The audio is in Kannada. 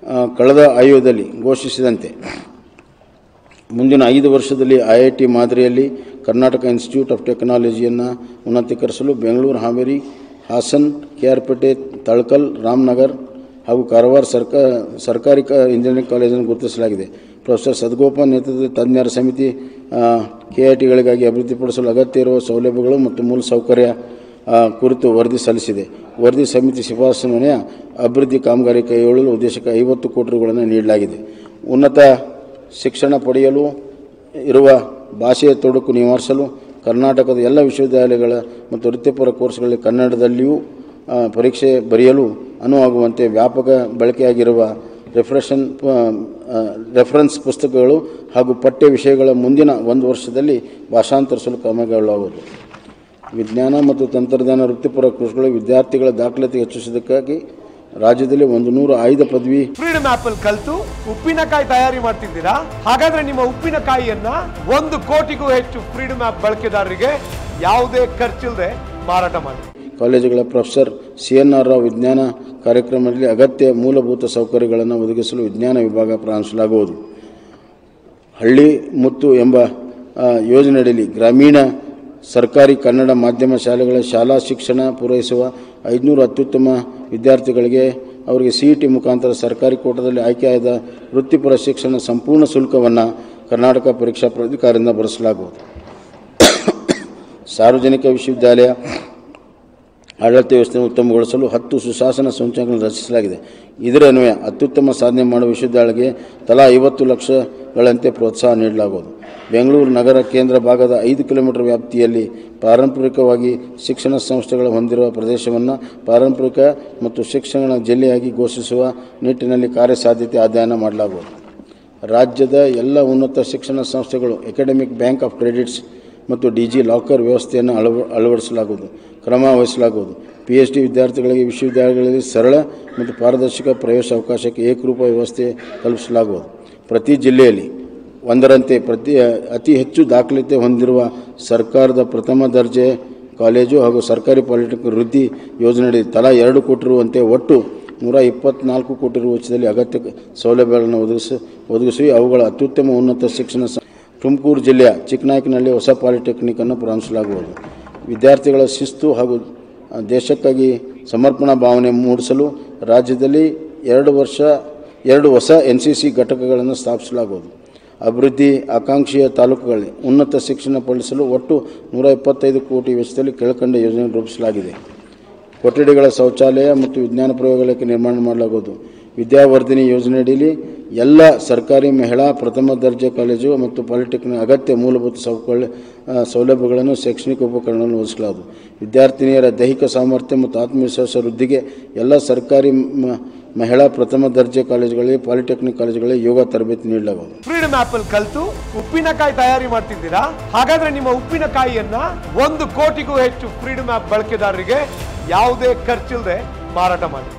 ಆ, ಕಳೆದ ಆಯೋಗದಲ್ಲಿ ಘೋಷಿಸಿದಂತೆ ಮುಂದಿನ ಐದು ವರ್ಷದಲ್ಲಿ ಐ ಐ ಟಿ ಮಾದರಿಯಲ್ಲಿ ಕರ್ನಾಟಕ ಇನ್ಸ್ಟಿಟ್ಯೂಟ್ ಆಫ್ ಟೆಕ್ನಾಲಜಿಯನ್ನು ಉನ್ನತೀಕರಿಸಲು ಬೆಂಗಳೂರು ಹಾವೇರಿ ಹಾಸನ್ ಕೆ ಆರ್ ಪೇಟೆ ತಳಕಲ್ ರಾಮನಗರ್ ಹಾಗೂ ಕಾರವಾರ ಸರ್ಕಾ ಸರ್ಕಾರಿ ಕ ಇಂಜಿನಿಯರಿಂಗ್ ಕಾಲೇಜನ್ನು ಗುರುತಿಸಲಾಗಿದೆ ಪ್ರೊಫೆಸರ್ ಸದ್ಗೋಪಾಲ್ ನೇತೃತ್ವದ ತಜ್ಞರ ಸಮಿತಿ ಕೆ ಐ ಟಿಗಳಿಗಾಗಿ ಅಭಿವೃದ್ಧಿಪಡಿಸಲು ಅಗತ್ಯ ಇರುವ ಸೌಲಭ್ಯಗಳು ಮತ್ತು ಮೂಲಸೌಕರ್ಯ ಆ, ಕುರಿತು ವರದಿ ಸಲ್ಲಿಸಿದೆ ವರದಿ ಸಮಿತಿ ಶಿಫಾರಸಿನ ಅಭಿವೃದ್ಧಿ ಕಾಮಗಾರಿ ಕೈಗೊಳ್ಳಲು ಉದ್ದೇಶಕ್ಕೆ ಐವತ್ತು ಕೋಟಿ ರುಗಳನ್ನು ನೀಡಲಾಗಿದೆ ಉನ್ನತ ಶಿಕ್ಷಣ ಪಡೆಯಲು ಇರುವ ಭಾಷೆಯ ತೊಡಕು ನಿವಾರಿಸಲು ಕರ್ನಾಟಕದ ಎಲ್ಲ ವಿಶ್ವವಿದ್ಯಾಲಯಗಳ ಮತ್ತು ವೃತ್ತಿಪರ ಕೋರ್ಸ್ಗಳಲ್ಲಿ ಕನ್ನಡದಲ್ಲಿಯೂ ಆ, ಪರೀಕ್ಷೆ ಬರೆಯಲು ಅನುವಾಗುವಂತೆ ವ್ಯಾಪಕ ಬಳಕೆಯಾಗಿರುವ ರೆಫ್ರೆಷನ್ ರೆಫರೆನ್ಸ್ ಪುಸ್ತಕಗಳು ಹಾಗೂ ಪಠ್ಯ ವಿಷಯಗಳ ಮುಂದಿನ ಒಂದು ವರ್ಷದಲ್ಲಿ ಭಾಷಾಂತರಿಸಲು ಕ್ರಮಗೊಳ್ಳಲಾಗುವುದು ವಿಜ್ಞಾನ ಮತ್ತು ತಂತ್ರಜ್ಞಾನ ವೃತ್ತಿಪರ ಕೋರ್ಸ್ಗಳು ವಿದ್ಯಾರ್ಥಿಗಳ ದಾಖಲಾತಿ ಹೆಚ್ಚಿಸುವುದಕ್ಕಾಗಿ ರಾಜ್ಯದಲ್ಲಿ ಒಂದು ನೂರು ಆಯ್ದ ಪದವಿ ಫ್ರೀಡಮ್ ಆಪ್ ಅಲ್ಲಿ ಕಲ್ತು ಉಪ್ಪಿನಕಾಯಿ ತಯಾರಿ ಮಾಡ್ತಿದ್ದೀರಾ ಹಾಗಾದ್ರೆ ನಿಮ್ಮ ಉಪ್ಪಿನಕಾಯಿಯನ್ನ ಒಂದು ಕೋಟಿಗೂ ಹೆಚ್ಚು ಫ್ರೀಡಮ್ ಆಪ್ ಬಳಕೆದಾರರಿಗೆ ಯಾವುದೇ ಖರ್ಚಿಲ್ಲದೆ ಮಾರಾಟ ಮಾಡಿ ಕಾಲೇಜುಗಳ professor C N R Rao ವಿಜ್ಞಾನ ಕಾರ್ಯಕ್ರಮದಲ್ಲಿ ಅಗತ್ಯ ಮೂಲಭೂತ ಸೌಕರ್ಯಗಳನ್ನು ಒದಗಿಸಲು ವಿಜ್ಞಾನ ವಿಭಾಗ ಪ್ರಾರಂಭಿಸಲಾಗುವುದು ಹಳ್ಳಿ ಮುತ್ತು ಎಂಬ ಆ, ಯೋಜನೆಯಡಿಯಲ್ಲಿ ಗ್ರಾಮೀಣ ಸರ್ಕಾರಿ ಕನ್ನಡ ಮಾಧ್ಯಮ ಶಾಲೆಗಳ ಶಾಲಾ ಶಿಕ್ಷಣ ಪೂರೈಸುವ ಐದುನೂರು ಅತ್ಯುತ್ತಮ ವಿದ್ಯಾರ್ಥಿಗಳಿಗೆ ಅವರಿಗೆ ಸಿ ಇ ಟಿ ಮುಖಾಂತರ ಸರ್ಕಾರಿ ಕೋಟದಲ್ಲಿ ಆಯ್ಕೆಯಾದ ವೃತ್ತಿಪರ ಶಿಕ್ಷಣ ಸಂಪೂರ್ಣ ಶುಲ್ಕವನ್ನು ಕರ್ನಾಟಕ ಪರೀಕ್ಷಾ ಪ್ರಾಧಿಕಾರದಿಂದ ಭರಿಸಲಾಗುವುದು ಸಾರ್ವಜನಿಕ ವಿಶ್ವವಿದ್ಯಾಲಯ ಆಡಳಿತ ವ್ಯವಸ್ಥೆಯನ್ನು ಉತ್ತಮಗೊಳಿಸಲು ಹತ್ತು ಸುಶಾಸನ ಸೂಚನೆಗಳನ್ನು ರಚಿಸಲಾಗಿದೆ ಇದರ ಅನ್ವಯ ಅತ್ಯುತ್ತಮ ಸಾಧನೆ ಮಾಡುವ ವಿಶ್ವವಿದ್ಯಾಲಯಕ್ಕೆ ತಲಾ ಐವತ್ತು ಲಕ್ಷಗಳಂತೆ ಪ್ರೋತ್ಸಾಹ ನೀಡಲಾಗುವುದು ಬೆಂಗಳೂರು ನಗರ ಕೇಂದ್ರ ಭಾಗದ ಐದು ಕಿಲೋಮೀಟರ್ ವ್ಯಾಪ್ತಿಯಲ್ಲಿ ಪಾರಂಪರಿಕವಾಗಿ ಶಿಕ್ಷಣ ಸಂಸ್ಥೆಗಳು ಹೊಂದಿರುವ ಪ್ರದೇಶವನ್ನು ಪಾರಂಪರಿಕ ಮತ್ತು ಶಿಕ್ಷಣ ಜಿಲ್ಲೆಯಾಗಿ ಘೋಷಿಸುವ ನಿಟ್ಟಿನಲ್ಲಿ ಕಾರ್ಯಸಾಧ್ಯತೆ ಅಧ್ಯಯನ ಮಾಡಲಾಗುವುದು ರಾಜ್ಯದ ಎಲ್ಲ ಉನ್ನತ ಶಿಕ್ಷಣ ಸಂಸ್ಥೆಗಳು ಎಕಾಡೆಮಿಕ್ ಬ್ಯಾಂಕ್ ಆಫ್ ಕ್ರೆಡಿಟ್ಸ್ ಮತ್ತು ಡಿ ಜಿ ಲಾಕರ್ ವ್ಯವಸ್ಥೆಯನ್ನು ಅಳವ ಅಳವಡಿಸಲಾಗುವುದು ಕ್ರಮ ವಹಿಸಲಾಗುವುದು ಪಿ ಎಚ್ ಡಿ ವಿದ್ಯಾರ್ಥಿಗಳಿಗೆ ವಿಶ್ವವಿದ್ಯಾಲಯಗಳಲ್ಲಿ ಸರಳ ಮತ್ತು ಪಾರದರ್ಶಕ ಪ್ರವೇಶ ಅವಕಾಶಕ್ಕೆ ಏಕರೂಪ ವ್ಯವಸ್ಥೆ ಕಲ್ಪಿಸಲಾಗುವುದು ಪ್ರತಿ ಜಿಲ್ಲೆಯಲ್ಲಿ ಒಂದರಂತೆ ಪ್ರತಿ ಅತಿ ಹೆಚ್ಚು ದಾಖಲಾತಿ ಹೊಂದಿರುವ ಸರ್ಕಾರದ ಪ್ರಥಮ ದರ್ಜೆ ಕಾಲೇಜು ಹಾಗೂ ಸರ್ಕಾರಿ ಪಾಲಿಟೆಕ್ನಿಕ್ ವೃದ್ಧಿ ಯೋಜನೆಯಡಿ ತಲಾ ಎರಡು ಕೋಟಿ ರುವಂತೆ ಒಟ್ಟು ನೂರ ಇಪ್ಪತ್ನಾಲ್ಕು ಕೋಟಿ ರು ವೆಚ್ಚದಲ್ಲಿ ಅಗತ್ಯ ಸೌಲಭ್ಯಗಳನ್ನು ಒದಗಿಸಿ ಒದಗಿಸಿ ಅವುಗಳ ಅತ್ಯುತ್ತಮ ಉನ್ನತ ಶಿಕ್ಷಣ ಸ- ತುಮಕೂರು ಜಿಲ್ಲೆಯ ಚಿಕ್ಕನಾಯಕನಲ್ಲಿ ಹೊಸ ಪಾಲಿಟೆಕ್ನಿಕನ್ನು ಪ್ರಾರಂಭಿಸಲಾಗುವುದು ವಿದ್ಯಾರ್ಥಿಗಳ ಶಿಸ್ತು ಹಾಗೂ ಆ, ದೇಶಕ್ಕಾಗಿ ಸಮರ್ಪಣಾ ಭಾವನೆ ಮೂಡಿಸಲು ರಾಜ್ಯದಲ್ಲಿ ಎರಡು ವರ್ಷ ಎರಡು ಹೊಸ ಎನ್ ಸಿ ಸಿ ಘಟಕಗಳನ್ನು ಸ್ಥಾಪಿಸಲಾಗುವುದು ಅಭಿವೃದ್ಧಿ ಆಕಾಂಕ್ಷೆಯ ತಾಲೂಕುಗಳಲ್ಲಿ ಉನ್ನತ ಶಿಕ್ಷಣ ಪಡಿಸಲು ಒಟ್ಟು ನೂರ ಇಪ್ಪತ್ತೈದು ಕೋಟಿ ವೆಚ್ಚದಲ್ಲಿ ಕೆಳಕಂಡ ಯೋಜನೆ ರೂಪಿಸಲಾಗಿದೆ ಕೊಠಡಿಗಳ ಶೌಚಾಲಯ ಮತ್ತು ವಿಜ್ಞಾನ ಪ್ರಯೋಗಾಲಯಕ್ಕೆ ನಿರ್ಮಾಣ ಮಾಡಲಾಗುವುದು ವಿದ್ಯಾವರ್ಧಿನಿ ಯೋಜನೆಯಡಿಯಲ್ಲಿ ಎಲ್ಲ ಸರ್ಕಾರಿ ಮಹಿಳಾ ಪ್ರಥಮ ದರ್ಜೆ ಕಾಲೇಜು ಮತ್ತು ಪಾಲಿಟೆಕ್ನಿಕ್ ಅಗತ್ಯ ಮೂಲಭೂತ ಸೌಕರ್ಯ ಆ, ಸೌಲಭ್ಯಗಳನ್ನು ಶೈಕ್ಷಣಿಕ ಉಪಕರಣಗಳನ್ನು ಒದಗಿಸಲಾಗುವುದು ವಿದ್ಯಾರ್ಥಿನಿಯರ ದೈಹಿಕ ಸಾಮರ್ಥ್ಯ ಮತ್ತು ಆತ್ಮವಿಶ್ವಾಸ ವೃದ್ಧಿಗೆ ಎಲ್ಲ ಸರ್ಕಾರಿ ಮ- ಮಹಿಳಾ ಪ್ರಥಮ ದರ್ಜೆ ಕಾಲೇಜುಗಳಲ್ಲಿ ಪಾಲಿಟೆಕ್ನಿಕ್ ಕಾಲೇಜುಗಳಲ್ಲಿ ಯೋಗ ತರಬೇತಿ ನೀಡಲಾಗುವುದು ಫ್ರೀಡಮ್ ಆಪ್ ಅಲ್ಲಿ ಕಲ್ತು ಉಪ್ಪಿನಕಾಯಿ ತಯಾರಿ ಮಾಡ್ತಿದ್ದೀರಾ ಹಾಗಾದ್ರೆ ನಿಮ್ಮ ಉಪ್ಪಿನಕಾಯಿಯನ್ನ ಒಂದು ಕೋಟಿಗೂ ಹೆಚ್ಚು ಫ್ರೀಡಮ್ ಆಪ್ ಬಳಕೆದಾರರಿಗೆ ಯಾವುದೇ ಖರ್ಚಿಲ್ಲದೆ ಮಾರಾಟ ಮಾಡಿ